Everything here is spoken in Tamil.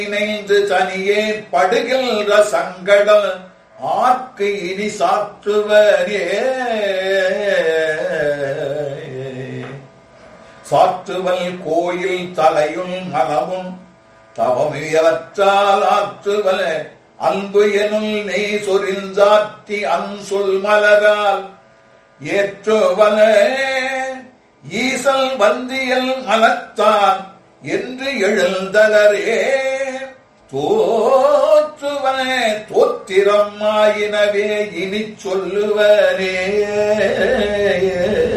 இணைந்து தனியே படுகின்ற சங்கடம் ஆர்க்கு இனி சாற்றுவரே சாற்றுவல் கோயில் தலையும் மலமும் தவமியவற்றால் ஆற்றுவல அன்பு எனும் நெய் சொரிந்தாற்றி அன்சொல் மலரால் ஏற்றுவல ஈசல் வந்தியல் மலத்தான் என்று எழுந்தலரே தோற்றுவனே தோத்திரம் ஆயினவே இனி சொல்லுவனே